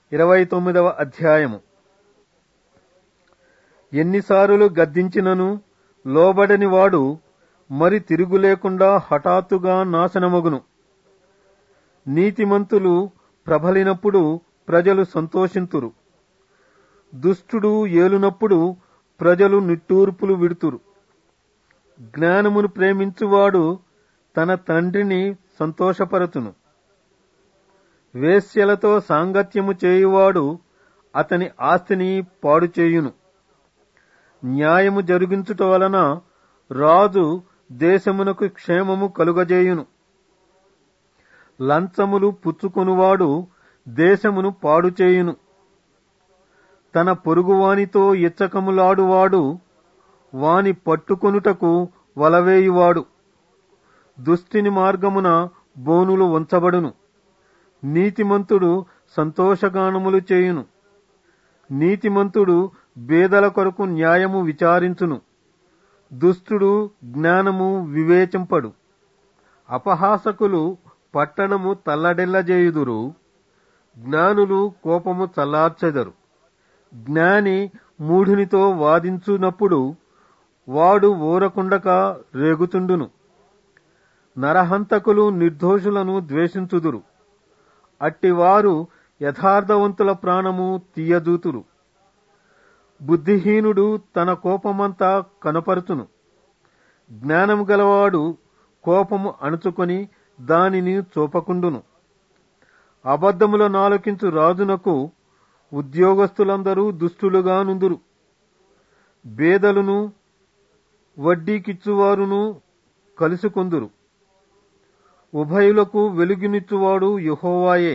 ఇరవై తొమ్మిదవ అధ్యాయము ఎన్నిసార్లు గద్దించినను లోబడని వాడు మరి తిరుగు లేకుండా హఠాత్తుగా నాశనమగును నీతిమంతులు ప్రబలినప్పుడు ప్రజలు సంతోషింతురు దుష్టుడు ఏలునప్పుడు ప్రజలు నిట్టూర్పులు విడుతురు జ్ఞానమును ప్రేమించువాడు తన తండ్రిని సంతోషపరచును వేశ్యలతో సాంగత్యము చేయువాడు అతని ఆస్తిని పాడు చేయును న్యాయము జరిగించుట వలన రాజు దేశమునకు క్షేమము కలుగజేయును లంచములు పుచ్చుకొనువాడు దేశమును పాడు చేయును తన పొరుగువానితో ఇచ్చకములాడువాడు వాని పట్టుకొనుటకు వలవేయువాడు దుష్టిని మార్గమున బోనులు ఉంచబడును నీతిమంతుడు సంతోషగానములు చేయును నీతిమంతుడు బేదల కొరకు న్యాయము విచారించును దుష్టుడు జ్ఞానము వివేచింపడు అపహాసకులు పట్టణము తల్లడెల్లజేయుదురు జ్ఞానులు కోపము చల్లార్చెదరు జ్ఞాని మూఢునితో వాదించునప్పుడు వాడు ఊరకుండక రేగుతుండును నరహంతకులు నిర్దోషులను ద్వేషించుదురు అట్టివారు యథార్థవంతుల ప్రాణము తీయజూతురు బుద్ధిహీనుడు తన కోపమంతా కనపరుచును జ్ఞానము గలవాడు కోపము అణుచుకొని దానిని చూపకుండును అబద్ధముల నాలకించు రాజునకు ఉద్యోగస్తులందరూ దుష్టులుగా నుందురు బేదలును వడ్డీకిచ్చువారును కలుసుకొందురు ఉభయులకు వెలుగునిచ్చువాడు యహోవాయే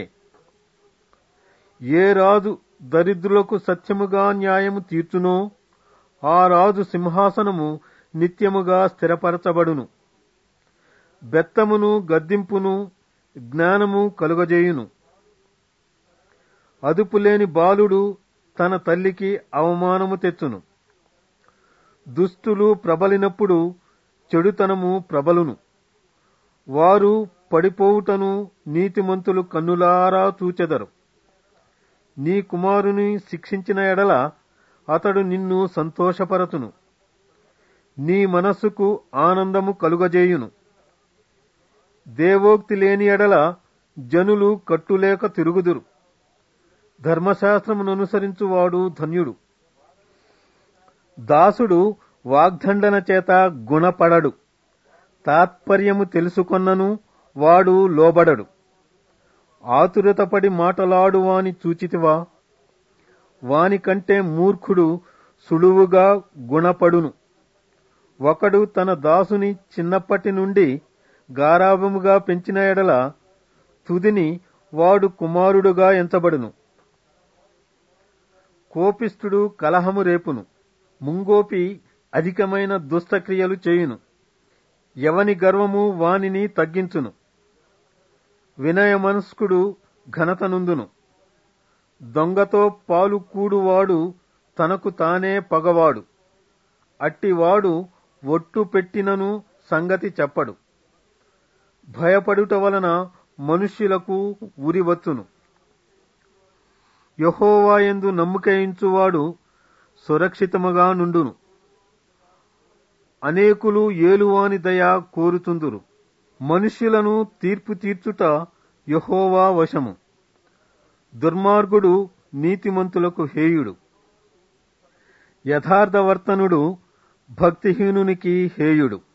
ఏ రాజు దరిద్రులకు సత్యముగా న్యాయము తీర్చునో ఆ రాజు సింహాసనము నిత్యముగా స్థిరపరచబడును బెత్తమును గద్దింపును జ్ఞానము కలుగజేయును అదుపులేని బాలుడు తన తల్లికి అవమానము తెచ్చును దుస్తులు ప్రబలినప్పుడు చెడుతనము ప్రబలును వారు పడిపోవుటను నీతిమంతులు కన్నులారా చూచెదరు నీ కుమారుని శిక్షించిన ఎడల అతడు నిన్ను సంతోషపరచును నీ మనస్సుకు ఆనందము కలుగజేయును దేవోక్తి లేని ఎడల జనులు కట్టులేక తిరుగుదురు ధర్మశాస్త్రముననుసరించువాడు ధన్యుడు దాసుడు వాగ్దండన చేత గుణపడడు తాత్పర్యము తెలుసుకొన్నను వాడు లోబడడు ఆతురతపడి మాటలాడు వాని చూచితివా వాని కంటే మూర్ఖుడు సులువుగా గుణపడును ఒకడు తన దాసుని చిన్నప్పటి నుండి గారాభముగా పెంచిన ఎడల తుదిని వాడు కుమారుడుగా ఎంచబడును కోపిష్ఠుడు కలహము రేపును ముంగోపి అధికమైన దుష్టక్రియలు చేయును ఎవని గర్వము వానిని తగ్గించును వినయమనస్కుడు ఘనతనుందును దొంగతో పాలు కూడువాడు తనకు తానే పగవాడు అట్టివాడు ఒట్టు పెట్టినను సంగతి చెప్పడు భయపడుట వలన మనుష్యులకు ఉరివచ్చును యహోవాయందు నమ్ముకయించువాడు సురక్షితముగా నుండును అనేకులు ఏలువాని దయ కోరుతుందురు మనుష్యులను తీర్పు తీర్చుట యహోవా వశము దుర్మార్గుడు నీతిమంతులకు హేయుడు యథార్థవర్తనుడు భక్తిహీనునికి హేయుడు